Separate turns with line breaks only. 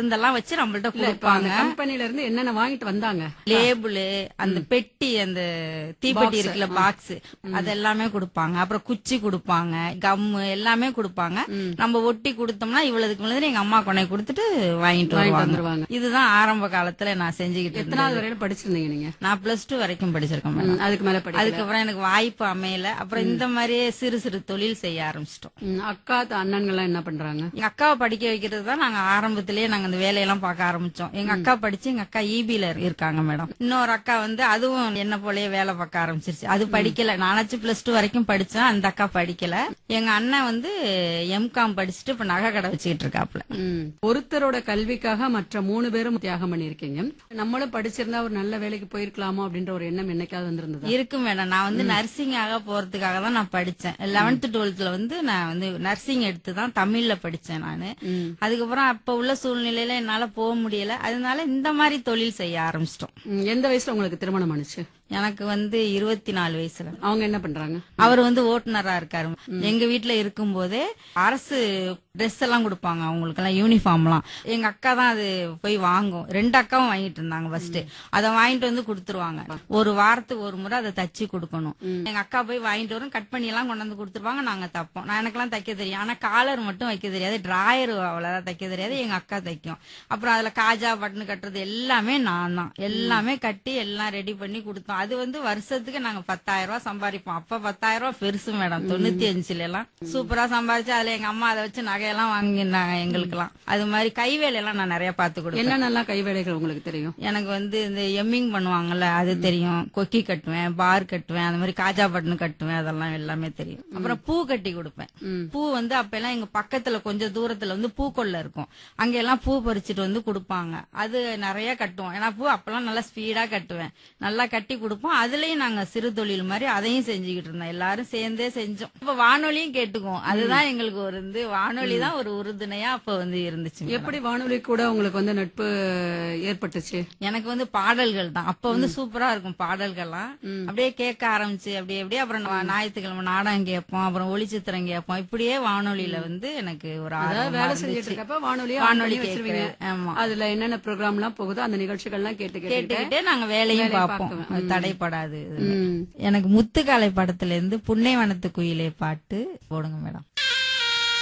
மருந்தெல்லாம் வச்சு நம்மள்ட்ட
இல்ல இப்ப அந்த
கொடுப்பாங்க
கம்பெனில இருந்து என்னென்ன வாங்கிட்டு வந்தாங்க
லேபிள் அந்த பெட்டி அந்த தீப்பெட்டி இருக்குல்ல பாக்ஸ் அதெல்லாமே கொடுப்பாங்க அப்புறம் குச்சி கொடுப்பாங்க கம்மு எல்லாமே கொடுப்பாங்க நம்ம ஒட்டி கொடுத்தோம்னா இவ்வளவுக்கு முன்னாடி எங்க அம்மா கொண்டை கொடுத்துட்டு வாங்கிட்டு
வாங்கிட்டு
வருவாங்க
வந்துருவாங்க
இதுதான் ஆரம்ப காலத்துல நான் செஞ்சுக்கிட்டு இருந்தேன்
எத்தனாவது வரையில படிச்சிருந்தீங்க நீங்க
நான் பிளஸ் டூ வரைக்கும் படிச்சிருக்கேன் மேடம்
ம், அதுக்கு மேல படிக்கல
அதுக்கப்புறம் எனக்கு வாய்ப்பு அமையல அப்புறம் இந்த மாதிரியே சிறு சிறு தொழில் செய்ய ஆரம்பிச்சிட்டோம்
ம், அக்கா த- அண்ணன்கள்லாம் என்ன பண்றாங்க
எங்க அக்காவை படிக்க வைக்கிறது தான் நாங்க ஆரம்பத்திலேயே நாங்க இந்த வேலையெல்லாம் பார்க்க ஆரம்பிச்சோம் எங்க அக்கா படிச்சு எங்க அக்கா இபில இருக்காங்க மேடம் இன்னொரு அக்கா வந்து அதுவும் என்ன போலயே வேலை பார்க்க ஆரம்பிச்சிருச்சு அது படிக்கல நானாச்சும் பிளஸ் டூ வரைக்கும் படிச்சேன் அந்த அக்கா படிக்கல எங்க அண்ணன் வந்து எம்காம் படிச்சுட்டு இப்ப நகை கடை வச்சுக்கிட்டு இருக்காப்ல
ம். ஒருத்தரோட கல்விக்காக மற்ற மூணு பேரும் தியாகம் பண்ணிருக்கீங்க நம்மளும் படிச்சிருந்தா ஒரு நல்ல வேலைக்கு போயிருக்கலாமோ அப்படின்ற ஒரு எண்ணம் என்னைக்காவது வந்திருந்ததா
இருக்கு மேடம் நான் வந்து நர்சிங்காக போறதுக்காக தான் நான் படிச்சேன் லெவன்த் டுவெல்த்ல வந்து நான் வந்து நர்சிங் எடுத்து தான் தமிழ்ல படிச்சேன் நானு
ம்.
அதுக்கப்புறம் அப்ப உள்ள சூழ்நிலையில என்னால போக முடியல அதனால இந்த மாதிரி தொழில் செய்ய ஆரம்பிச்சிட்டோம்
ம், எந்த வயசுல உங்களுக்கு திருமணம் ஆனுச்சு
எனக்கு வந்து இருபத்தி நாலு வயசுல
அவங்க என்ன பண்றாங்க
அவர் வந்து ஓட்டுநரா இருக்காரு எங்க வீட்ல இருக்கும்போதே அரசு ட்ரெஸ் எல்லாம் கொடுப்பாங்க அவங்களுக்கு எல்லாம் யூனிஃபார்ம் எல்லாம் எங்க அக்கா தான் அது போய் வாங்கும் ரெண்டு அக்காவும் வாங்கிட்டு இருந்தாங்க ஃபர்ஸ்ட் அதை வாங்கிட்டு வந்து கொடுத்துருவாங்க ஒரு வாரத்துக்கு ஒரு முறை அதை தச்சு கொடுக்கணும் எங்க அக்கா போய் வாங்கிட்டு வரும் கட் பண்ணி எல்லாம் கொண்டு வந்து கொடுத்துருவாங்க நாங்க தப்போம் நான் எனக்கெல்லாம் தைக்க தெரியும் ஆனா காலர் மட்டும் வைக்க தெரியாது டிராயர் அவ்வளவுதான் தைக்க தெரியாது எங்க அக்கா தைக்கும் அப்புறம் அதுல காஜா பட்டன் கட்டுறது எல்லாமே நான் தான் எல்லாமே கட்டி எல்லாம் ரெடி பண்ணி கொடுத்தோம் அது வந்து வருஷத்துக்கு நாங்க பத்தாயிரம் ரூபாய் சம்பாதிப்போம் அப்ப பத்தாயிரம் ரூபாய் பெருசு மேடம் தொண்ணூத்தி அஞ்சுல எல்லாம் சூப்பரா சம்பாதிச்சு அதுல எங்க அம்மா அதை வச்சு நகையெல்லாம் வாங்கினாங்க எங்களுக்கெல்லாம் அது மாதிரி கைவேலை எல்லாம் நான் நிறைய பாத்து கொடுப்பேன்
என்னென்னலாம் கைவேலைகள் உங்களுக்கு தெரியும்
எனக்கு வந்து இந்த எம்மிங் பண்ணுவாங்கல்ல அது தெரியும் கொக்கி கட்டுவேன் பார் கட்டுவேன் அந்த மாதிரி காஜா பட்டன் கட்டுவேன் அதெல்லாம் எல்லாமே தெரியும் அப்புறம் பூ கட்டி கொடுப்பேன்
ம்.
பூ வந்து அப்ப எல்லாம் எங்க பக்கத்துல கொஞ்சம் தூரத்துல வந்து பூக்கொல்ல இருக்கும் அங்க எல்லாம் பூ பறிச்சுட்டு வந்து கொடுப்பாங்க அது நிறைய கட்டுவோம் ஏன்னா பூ அப்பெல்லாம் நல்லா ஸ்பீடா கட்டுவேன் நல்லா கட்டி கொடுப்போம் அதுலயும் நாங்க சிறு தொழில் மாதிரி அதையும் செஞ்சுக்கிட்டு இருந்தோம் எல்லாரும் சேர்ந்தே செஞ்சோம் இப்ப வானொலியும் கேட்டுக்குவோம் அதுதான் எங்களுக்கு ஒரு வந்து வானொலி தான் ஒரு உறுதுணையா அப்ப வந்து இருந்துச்சு மேடம்.
எப்படி வானொலி கூட உங்களுக்கு வந்து நட்பு ஏற்பட்டுச்சு
எனக்கு வந்து பாடல்கள் தான் அப்ப வந்து சூப்பரா இருக்கும் பாடல்கள்லாம் அப்படியே கேட்க ஆரம்பிச்சு அப்படியே அப்படியே அப்புறம் நான் ஞாயிற்றுக்கிழமை நாடகம் கேட்போம் அப்புறம் ஒளிச்சித்திரம் கேட்போம் இப்படியே வானொலியில வந்து எனக்கு ஒரு
அதாவது
ஆர்வமா
வேலை
இருந்துச்சு.
செஞ்சுட்டு இருக்கப்ப வானொலியை
வானொலி
வானொலி வச்சிருவீங்க
கேட்கிறேன். ஆமா
அதுல என்னென்ன ப்ரோக்ராம் எல்லாம் போகுதோ அந்த நிகழ்ச்சிகள்லாம் கேட்டு கேட்டு
கேட்டுக்கிட்டே நாங்க வேலையும்
வேலையை
பார்ப்போம்
பார்க்குவேன்.
அது தடைப்படாது இதுல.
ம்.
எனக்கு முத்துக்காலை படத்துல இருந்து புன்னை வனத்து குயிலே பாட்டு போடுங்க மேடம்